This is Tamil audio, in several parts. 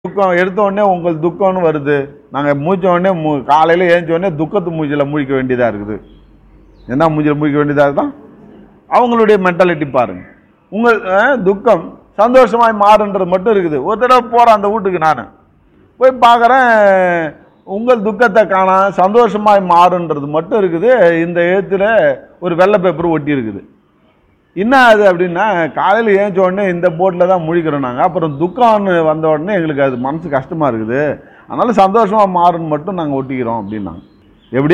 துக்கம் எடுத்த உடனே உங்கள் துக்கம்னு வருது நாங்கள் மூச்ச உடனே மூ காலையில் ஏஞ்ச உடனே துக்கத்து மூஞ்சில் முழிக்க வேண்டியதாக இருக்குது என்ன மூஞ்சில் முழிக்க வேண்டியதாக இருக்குதா அவங்களுடைய மென்டாலிட்டி பாருங்க உங்கள் அஹ், துக்கம் சந்தோஷமாய் மாறுன்றது மட்டும் இருக்குது ஒரு தடவை போகிறேன் அந்த வீட்டுக்கு நான் போய் பார்க்குறேன் உங்கள் துக்கத்தை காண சந்தோஷமாய் மாறுன்றது மட்டும் இருக்குது இந்த எழுத்துல ஒரு வெள்ளை பேப்பர் ஒட்டி இருக்குது என்ன அது அப்படின்னா காலையில் ஏஞ்ச உடனே இந்த போட்டில் தான் முழிக்கிறோம் நாங்கள் அப்புறம் துக்கம்னு வந்த உடனே எங்களுக்கு அது மனசு கஷ்டமாக இருக்குது அதனால சந்தோஷமாக மாறுன்னு மட்டும் நாங்கள் ஒட்டிக்கிறோம் அப்படின்னாங்க எப்படி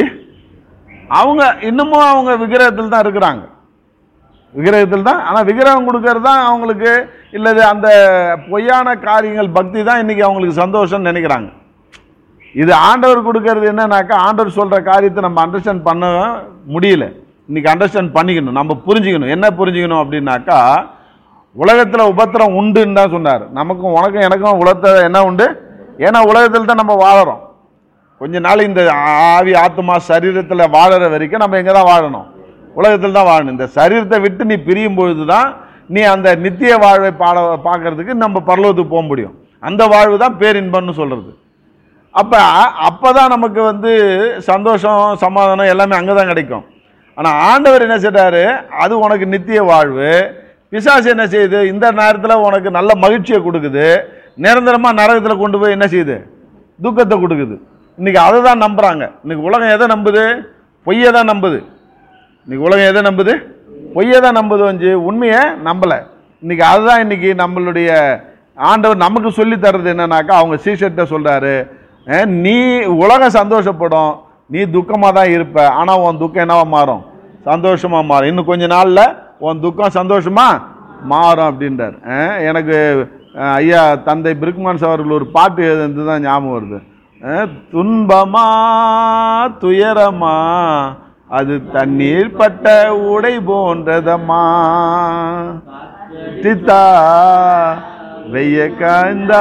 அவங்க இன்னமும் அவங்க விக்கிரகத்தில் தான் இருக்கிறாங்க விக்கிரகத்தில் தான் ஆனால் விக்கிரகம் கொடுக்கறது தான் அவங்களுக்கு இல்லது அந்த பொய்யான காரியங்கள் பக்தி தான் இன்னைக்கு அவங்களுக்கு சந்தோஷம்னு நினைக்கிறாங்க இது ஆண்டவர் கொடுக்கறது என்னன்னாக்கா ஆண்டவர் சொல்ற காரியத்தை நம்ம அண்டர்ஸ்டாண்ட் பண்ண முடியல இன்னைக்கு அண்டர்ஸ்டாண்ட் பண்ணிக்கணும் நம்ம புரிஞ்சுக்கணும் என்ன புரிஞ்சுக்கணும் அப்படின்னாக்கா உலகத்தில் உபத்திரம் உண்டுன்னு தான் சொன்னார் நமக்கும் உனக்கும் எனக்கும் உலகத்தில் என்ன உண்டு ஏன்னா உலகத்தில் தான் நம்ம வாழறோம் கொஞ்ச நாள் இந்த ஆவி ஆத்மா சரீரத்தில் வாழற வரைக்கும் நம்ம எங்கே தான் வாழணும் உலகத்தில் தான் வாழணும் இந்த சரீரத்தை விட்டு நீ பிரியும் பொழுது தான் நீ அந்த நித்திய வாழ்வை பாட பார்க்கறதுக்கு நம்ம பரலோகத்துக்கு போக முடியும் அந்த வாழ்வு தான் பேரின்பம்னு சொல்றது அப்போ அப்போ தான் நமக்கு வந்து சந்தோஷம் சமாதானம் எல்லாமே அங்கே தான் கிடைக்கும் ஆனால் ஆண்டவர் என்ன செய்றாரு அது உனக்கு நித்திய வாழ்வு பிசாசு என்ன செய்யுது இந்த நேரத்தில் உனக்கு நல்ல மகிழ்ச்சியை கொடுக்குது நிரந்தரமாக நரகத்தில் கொண்டு போய் என்ன செய்யுது துக்கத்தை கொடுக்குது இன்னைக்கு அதை தான் நம்புறாங்க இன்னைக்கு உலகம் எதை நம்புது பொய்யை தான் நம்புது இன்னைக்கு உலகம் எதை நம்புது பொய்யை தான் நம்புது வந்து உண்மையை நம்பலை இன்னைக்கு அதுதான் இன்னைக்கு நம்மளுடைய ஆண்டவர் நமக்கு சொல்லி தர்றது என்னன்னாக்கா அவங்க சீஷர்ட்ட சொல்றாரு அஹ், நீ உலகம் சந்தோஷப்படும் நீ துக்கமாக தான் இருப்ப ஆனால் உன் துக்கம் என்னவா மாறும் சந்தோஷமா மாறும் இன்னும் கொஞ்ச நாள்ல உன் துக்கம் சந்தோஷமா மாறும் அப்படின்றார் அஹ், எனக்கு அஹ், ஐயா தந்தை பிரிக்மான்ஸ் அவர்கள் ஒரு பாட்டு எழுதுனது தான் ஞாபகம் வருது அஹ், துன்பமா துயரமா அது தண்ணீர் பட்ட உடை போன்றதம்மா சித்தா வெய்ய காய்ந்தா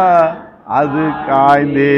அது காய்ந்தே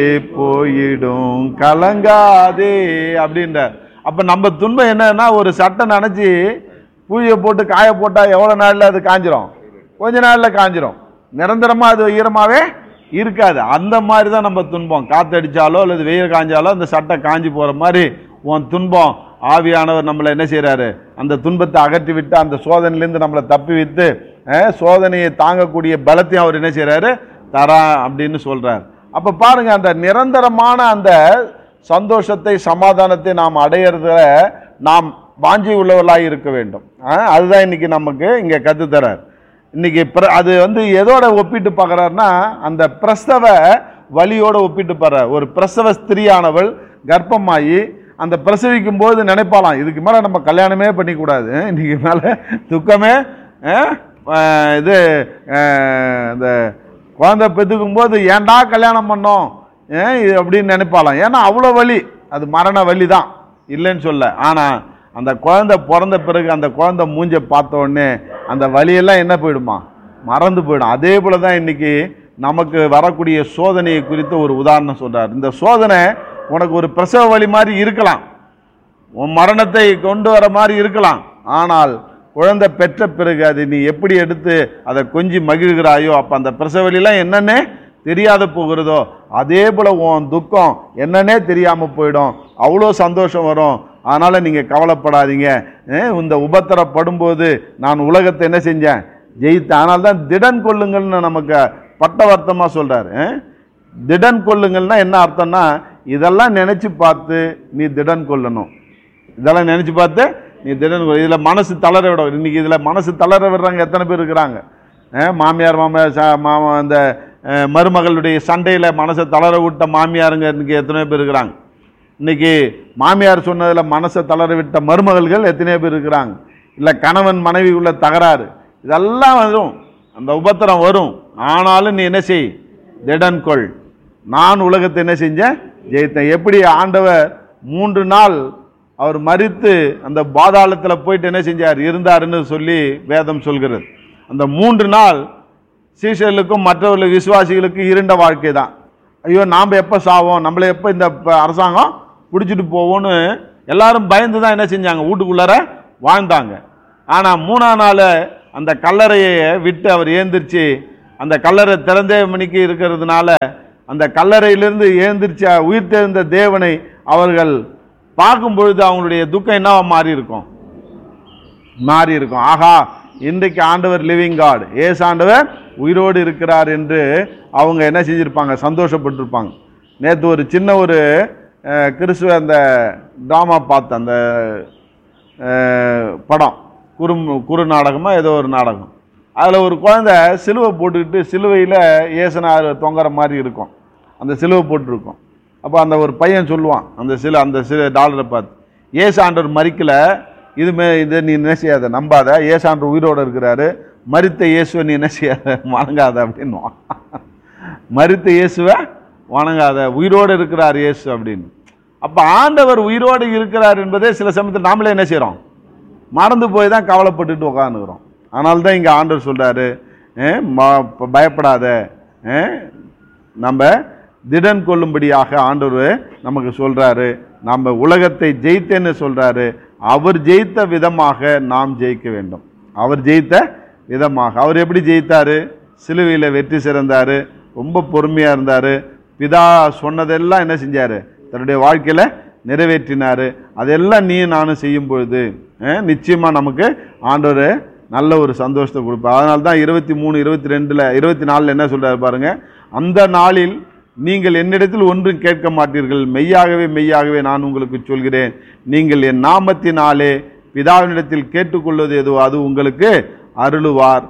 போயிடும் கலங்காதே அப்படின்ற அப்ப நம்ம துன்பம் என்னன்னா ஒரு சட்டை நனைச்சி பூஜையை போட்டு காய போட்டா எவ்வளவு நாள்ல அது காஞ்சிரும் கொஞ்ச நாள்ல காஞ்சிரும் நிரந்தரமா அது ஈரமாவே இருக்காது அந்த மாதிரி தான் நம்ம துன்பம் காத்தடிச்சாலோ அல்லது வெயில் காஞ்சாலோ அந்த சட்டை காஞ்சி போற மாதிரி உன் துன்பம் ஆவியானவர் நம்மளை என்ன செய்றாரு அந்த துன்பத்தை அகற்றி விட்டு அந்த சோதனையிலேருந்து நம்மளை தப்பி விட்டு அஹ், சோதனையை தாங்கக்கூடிய பலத்தையும் அவர் என்ன செய்றாரு தரா அப்படின்னு சொல்றார் அப்ப பாருங்க அந்த நிரந்தரமான அந்த சந்தோஷத்தை சமாதானத்தை நாம் அடையிறதுல நாம் வாஞ்சி உள்ளவர்களாக இருக்க வேண்டும் அஹ், அதுதான் இன்னைக்கு நமக்கு இங்க கற்றுத்தரார் இன்னைக்கு பிர- அது வந்து எதோட ஒப்பிட்டு பார்க்கறாருன்னா அந்த பிரசவ வலியோட ஒப்பிட்டு பாடுறார் ஒரு பிரசவ ஸ்திரீயானவள் கர்ப்பமாகி அந்த பிரசவிக்கும் போது நினைப்பாலாம் இதுக்கு மேலே நம்ம கல்யாணமே பண்ணிக்கூடாது இன்னைக்கு மேலே துக்கமே அஹ், அஹ், இது அஹ், இந்த குழந்தை பெற்றுக்கும் போது ஏன்டா கல்யாணம் பண்ணோம் ஏன் இது அப்படின்னு நினைப்பாலாம் ஏன்னா அவ்வளோ வலி அது மரண வலி தான் இல்லைன்னு சொல்ல ஆனால் அந்த குழந்தை பிறந்த பிறகு அந்த குழந்தை மூஞ்ச பார்த்த உடனே அந்த வலியெல்லாம் என்ன போயிடுமா மறந்து போயிடும் அதே போல தான் இன்னைக்கு நமக்கு வரக்கூடிய சோதனையை குறித்து ஒரு உதாரணம் சொல்றார் இந்த சோதனை உனக்கு ஒரு பிரசவ வலி மாதிரி இருக்கலாம் உன் மரணத்தை கொண்டு வர மாதிரி இருக்கலாம் ஆனால் குழந்தை பெற்ற பிறகு அதை நீ எப்படி எடுத்து அதை கொஞ்சி மகிழ்கிறாயோ அப்போ அந்த பிரசவலிலாம் என்னன்னே தெரியாத போகிறதோ அதே போல உன் துக்கம் என்னன்னே தெரியாமல் போயிடும் அவ்வளோ சந்தோஷம் வரும் அதனால் நீங்கள் கவலைப்படாதீங்க அஹ் இந்த உபத்திரப்படும்போது நான் உலகத்தை என்ன செஞ்சேன் ஜெயித்தேன் அதனால தான் திடன் கொள்ளுங்கள்னு நமக்கு பட்டவர்த்தமாக சொல்கிறாரு திடன் கொள்ளுங்கள்னா என்ன அர்த்தம்னா இதெல்லாம் நினைச்சு பார்த்து நீ திடன் கொள்ளணும் இதெல்லாம் நினைச்சு பார்த்து நீ திடன் கொள் இதில் மனசு தளர விட இன்னைக்கு இதில் மனசு தளர விடுறாங்க எத்தனை பேர் இருக்கிறாங்க அஹ் மாமியார் மாமியார் ச- மாமா அந்த அஹ், மருமகளுடைய சண்டையில் மனசை தளர விட்ட மாமியாருங்க இன்னைக்கு எத்தனை பேர் இருக்கிறாங்க இன்னைக்கு மாமியார் சொன்னதில் மனசை தளர விட்ட மருமகள்கள் எத்தனையோ பேர் இருக்கிறாங்க இல்லை கணவன் மனைவி உள்ள தகராறு இதெல்லாம் வரும் அந்த உபத்திரம் வரும் ஆனாலும் நீ என்ன செய் திடன் கொள் நான் உலகத்தை என்ன செஞ்சேன் ஜெயித்தேன் எப்படி ஆண்டவர் மூன்று நாள் அவர் மரித்து அந்த பாதாளத்தில் போயிட்டு என்ன செஞ்சார் இருந்தாருன்னு சொல்லி வேதம் சொல்கிறது அந்த மூன்று நாள் சீஷர்களுக்கும் மற்றவர்களுக்கு விசுவாசிகளுக்கும் இருண்ட வாழ்க்கை தான் ஐயோ நாம் எப்போ சாவோம் நம்மளை எப்போ இந்த ப- அரசாங்கம் பிடிச்சிட்டு போவோம்னு எல்லாரும் பயந்து தான் என்ன செஞ்சாங்க வீட்டுக்குள்ளார வாழ்ந்தாங்க ஆனால் மூணாம் நாள் அந்த கல்லறையை விட்டு அவர் ஏந்திரிச்சு அந்த கல்லறை திறந்தே மணிக்கு இருக்கிறதுனால அந்த கல்லறையிலிருந்து எழுந்திருச்ச உயிர்த்தெழுந்த தேவனை அவர்கள் பார்க்கும் பொழுது அவங்களுடைய துக்கம் என்னவா மாறி இருக்கும் மாறி இருக்கும் ஆஹா இன்றைக்கு ஆண்டவர் லிவிங் காட் ஏசு ஆண்டவர் உயிரோடு இருக்கிறார் என்று அவங்க என்ன செஞ்சிருப்பாங்க சந்தோஷப்பட்டிருப்பாங்க நேற்று ஒரு சின்ன ஒரு அஹ், கிறிஸ்துவ அந்த ட்ராமா பார்த்தேன் அந்த அஹ், படம் குறு குறு நாடகமா ஏதோ ஒரு நாடகம் அதில் ஒரு குழந்தை சிலுவை போட்டுக்கிட்டு சிலுவையில் ஏசுனார் தொங்குற மாதிரி இருக்கும் அந்த சிலுவை போட்டிருக்கும் அப்போ அந்த ஒரு பையன் சொல்லுவான் அந்த சில அந்த சில டாலரை பார்த்து ஏசு ஆண்டவர் மறிக்கல இதுமே இதை நீ என்ன செய்யாத நம்பாத ஏசு ஆண்டவர் உயிரோடு இருக்கிறாரு மரித்த இயேசுவை நீ என்ன செய்யாத வணங்காத அப்படின்னுவான் மரித்த இயேசுவை வணங்காத உயிரோடு இருக்கிறார் இயேசு அப்படின்னு அப்போ ஆண்டவர் உயிரோடு இருக்கிறார் என்பதே சில சமயத்தில் நாமளே என்ன செய்கிறோம் மறந்து போய் தான் கவலைப்பட்டுட்டு உட்காந்துக்கிறோம் அதனால தான் இங்கே ஆண்டவர் சொல்கிறாரு பயப்படாத அஹ், நம்ம திடன் கொள்ளும்படியாக ஆண்டவர் நமக்கு சொல்கிறாரு நம்ம உலகத்தை ஜெயித்தேன்னு சொல்கிறாரு அவர் ஜெயித்த விதமாக நாம் ஜெயிக்க வேண்டும் அவர் ஜெயித்த விதமாக அவர் எப்படி ஜெயித்தாரு சிலுவையில் வெற்றி சிறந்தார் ரொம்ப பொறுமையாக இருந்தார் பிதா சொன்னதெல்லாம் என்ன செஞ்சார் தன்னுடைய வாழ்க்கையில் நிறைவேற்றினார் அதெல்லாம் நீ நானும் செய்யும் பொழுது அஹ், நிச்சயமா நமக்கு ஆண்டவர் நல்ல ஒரு சந்தோஷத்தை கொடுப்பார் அதனால தான் இருபத்தி மூணு இருபத்தி ரெண்டில் இருபத்தி நாலில் என்ன சொல்றாரு பாருங்க அந்த நாளில் நீங்கள் என்னிடத்தில் ஒன்றும் கேட்க மாட்டீர்கள் மெய்யாகவே மெய்யாகவே நான் உங்களுக்கு சொல்கிறேன் நீங்கள் என் நாமத்தினாலே பிதாவினிடத்தில் கேட்டுக்கொள்வது எதுவோ அது உங்களுக்கு அருளுவார்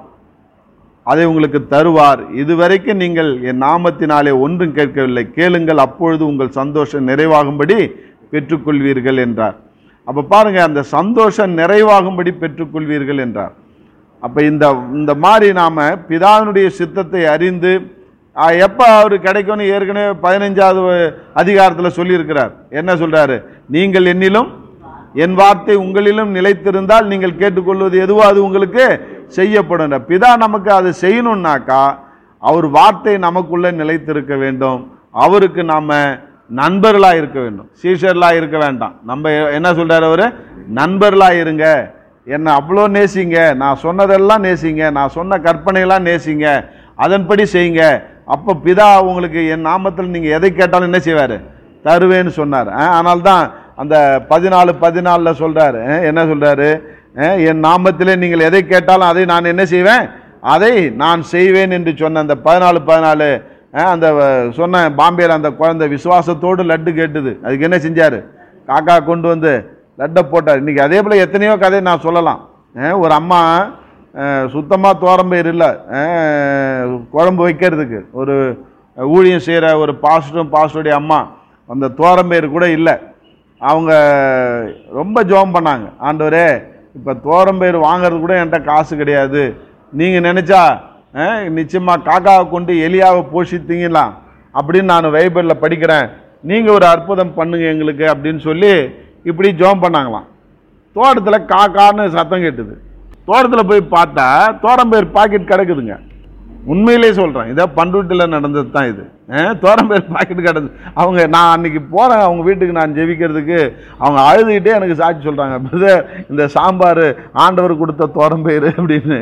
அதை உங்களுக்கு தருவார் இதுவரைக்கும் நீங்கள் என் நாமத்தினாலே ஒன்றும் கேட்கவில்லை கேளுங்கள் அப்பொழுது உங்கள் சந்தோஷம் நிறைவாகும்படி பெற்றுக்கொள்வீர்கள் என்றார் அப்ப பாருங்க அந்த சந்தோஷம் நிறைவாகும்படி பெற்றுக்கொள்வீர்கள் என்றார் அப்ப இந்த இந்த மாதிரி நாம பிதாவினுடைய சித்தத்தை அறிந்து ஆ, எப்ப அவர் கிடைக்கும்னு ஏற்கனவே பதினஞ்சாவது அதிகாரத்தில் சொல்லியிருக்கிறார் என்ன சொல்றாரு நீங்கள் என்னிலும் என் வார்த்தை உங்களிலும் நிலைத்திருந்தால் நீங்கள் கேட்டுக்கொள்வது எதுவோ அது உங்களுக்கு செய்யப்படும் பிதா நமக்கு அது செய்யணும்னாக்கா அவர் வார்த்தை நமக்குள்ள நிலைத்திருக்க வேண்டும் அவருக்கு நாம நண்பர்களா இருக்க வேண்டும் சீஷர்களா இருக்க வேண்டாம் நம்ம என்ன சொல்றாரு அவரு நண்பர்களா இருங்க என்னை அவ்வளோ நேசிங்க நான் சொன்னதெல்லாம் நேசிங்க நான் சொன்ன கற்பனையெல்லாம் நேசிங்க அதன்படி செய்யுங்க அப்போ பிதா உங்களுக்கு என் நாமத்தில் நீங்கள் எதை கேட்டாலும் என்ன செய்வார் தருவேன்னு சொன்னார் ஆனால் தான் அந்த பதினாலு பதினாலில் சொல்கிறாரு என்ன சொல்கிறாரு என் நாமத்திலே நீங்கள் எதை கேட்டாலும் அதை நான் என்ன செய்வேன் அதை நான் செய்வேன் என்று சொன்ன அந்த பதினாலு பதினாலு அந்த அஹ், சொன்ன பாம்பேல அந்த குழந்தை விசுவாசத்தோடு லட்டு கேட்டுது அதுக்கு என்ன செஞ்சார் காக்கா கொண்டு வந்து லட்டை போட்டார் இன்னைக்கு அதே போல் எத்தனையோ கதை நான் சொல்லலாம் அஹ், ஒரு அம்மா சுத்தமாக தோரம்பயிர் இல்லை குழம்பு வைக்கிறதுக்கு ஒரு ஊழியம் செய்கிற ஒரு பாஸ்டரும் பாஸ்டருடைய அம்மா அந்த தோரம்பயிர் கூட இல்லை அவங்க ரொம்ப ஜோம் பண்ணாங்க ஆண்டவரே இப்போ தோரம்பயிர் வாங்குறது கூட என்கிட்ட காசு கிடையாது நீங்கள் நினச்சா நிச்சயமாக காக்காவை கொண்டு எலியாவை போஷித்தீங்கலாம் அப்படின்னு நான் பைபிளில் படிக்கிறேன் நீங்கள் ஒரு அற்புதம் பண்ணுங்க எங்களுக்கு அப்படின்னு சொல்லி இப்படி ஜோம் பண்ணாங்களாம் தோட்டத்தில் காக்கான்னு சத்தம் கேட்டுது தோட்டத்தில் போய் பார்த்தா தோரம்பேர் பாக்கெட் கிடக்குதுங்க உண்மையிலே சொல்கிறேன் இதை பண்ருட்டியில் நடந்தது தான் இது அஹ், தோரம்பேர் பாக்கெட் கிடந்து அவங்க நான் அன்னைக்கு போகிறேன் அவங்க வீட்டுக்கு நான் ஜெபிக்கிறதுக்கு அவங்க அழுதுகிட்டே எனக்கு சாட்சி சொல்கிறாங்க பிரதர் இந்த சாம்பார் ஆண்டவர் கொடுத்த தோரம்பேர் அப்படின்னு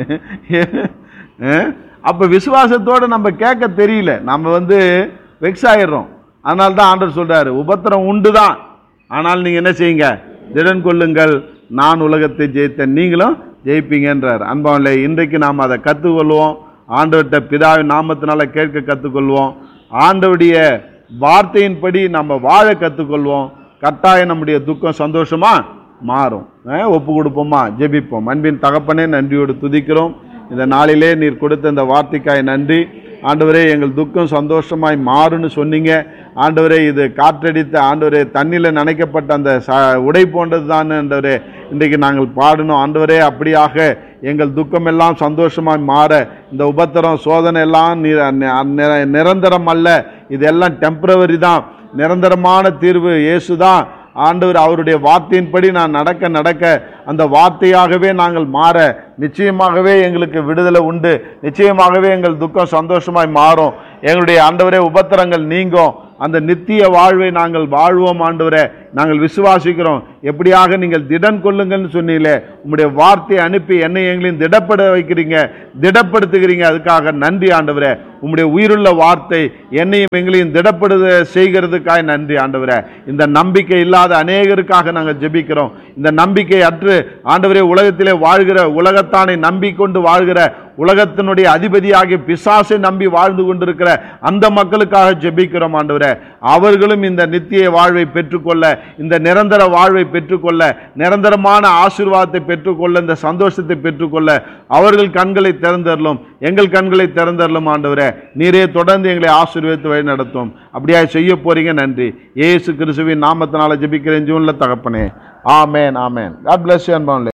அஹ், அப்போ விசுவாசத்தோடு நம்ம கேட்க தெரியல நம்ம வந்து வெக்ஸ் ஆயிடுறோம் அதனால தான் ஆண்டவர் சொல்கிறாரு உபத்திரம் உண்டு தான் ஆனால் நீங்கள் என்ன செய்யுங்க திடன் கொள்ளுங்கள் நான் உலகத்தை ஜெயித்தேன் நீங்களும் ஜெயிப்பீங்கன்றார் அன்பாவில்லை இன்றைக்கு நாம் அதை கற்றுக்கொள்வோம் ஆண்டவர்கிட்ட பிதாவின் நாமத்தினால கேட்க கற்றுக்கொள்வோம் ஆண்டவருடைய வார்த்தையின்படி நம்ம வாழ கற்றுக்கொள்வோம் கட்டாயம் நம்முடைய துக்கம் சந்தோஷமா மாறும் அஹ், ஒப்பு கொடுப்போமா ஜெபிப்போம் அன்பின் தகப்பனே நன்றியோடு துதிக்கிறோம் இந்த நாளிலே நீர் கொடுத்த இந்த வார்த்தைக்காய் நன்றி ஆண்டவரே எங்கள் துக்கம் சந்தோஷமாய் மாறுன்னு சொன்னீங்க ஆண்டவரே இது காற்றடித்த ஆண்டவரே தண்ணியில் நனைக்கப்பட்ட அந்த ச உடை போன்றது தான் ஆண்டவரே இன்றைக்கு நாங்கள் பாடணும் ஆண்டவரே அப்படியாக எங்கள் துக்கமெல்லாம் சந்தோஷமாய் மாற இந்த உபத்திரம் சோதனை எல்லாம் நி- நி- நிரந்தரம் அல்ல இதெல்லாம் டெம்பரவரி தான் நிரந்தரமான தீர்வு இயேசு தான் ஆண்டவர் அவருடைய வார்த்தையின்படி நான் நடக்க நடக்க அந்த வார்த்தையாகவே நாங்கள் மாற நிச்சயமாகவே எங்களுக்கு விடுதலை உண்டு நிச்சயமாகவே எங்கள் துக்கம் சந்தோஷமாய் மாறும் எங்களுடைய ஆண்டவரே உபத்திரங்கள் நீங்கும் அந்த நித்திய வாழ்வை நாங்கள் வாழ்வோம் ஆண்டவரே நாங்கள் விசுவாசிக்கிறோம் எப்படியாக நீங்கள் திடன் கொள்ளுங்கள்னு சொன்னீங்களே உம்முடைய வார்த்தையை அனுப்பி என்னை எங்களையும் திடப்பட வைக்கிறீங்க திடப்படுத்துகிறீங்க அதுக்காக நன்றி ஆண்டவரே உம்முடைய உயிருள்ள வார்த்தை என்னையும் எங்களையும் திடப்படுத செய்கிறதுக்காக நன்றி ஆண்டவரே இந்த நம்பிக்கை இல்லாத அநேகருக்காக நாங்கள் ஜெபிக்கிறோம் இந்த நம்பிக்கை அற்று ஆண்டவரே உலகத்திலே வாழ்கிற உலகத்தானை நம்பிக்கொண்டு வாழ்கிற உலகத்தினுடைய அதிபதியாகிய பிசாசை நம்பி வாழ்ந்து கொண்டிருக்கிற அந்த மக்களுக்காக ஜெபிக்கிறோம் ஆண்டவரே அவர்களும் இந்த நித்திய வாழ்வை பெற்றுக்கொள்ள இந்த நிரந்தர வாழ்வை பெற்றுக்கொள்ள நிரந்தரமான ஆசீர்வாதத்தை பெற்றுக்கொள்ள இந்த சந்தோஷத்தை பெற்றுக்கொள்ள அவர்கள் கண்களை திறந்தரலும் எங்கள் கண்களை திறந்தரலும் ஆண்டவரே நீரே தொடர்ந்து எங்களை ஆசீர்வதித்து வழி நடத்தும் அப்படியா செய்ய போறீங்க நன்றி இயேசு கிறிஸ்துவின் நாமத்தினால ஜெபிக்கிறேன் ஜூன்ல தகப்பனே ஆமேன் ஆமேன் God bless you அன்பான்லே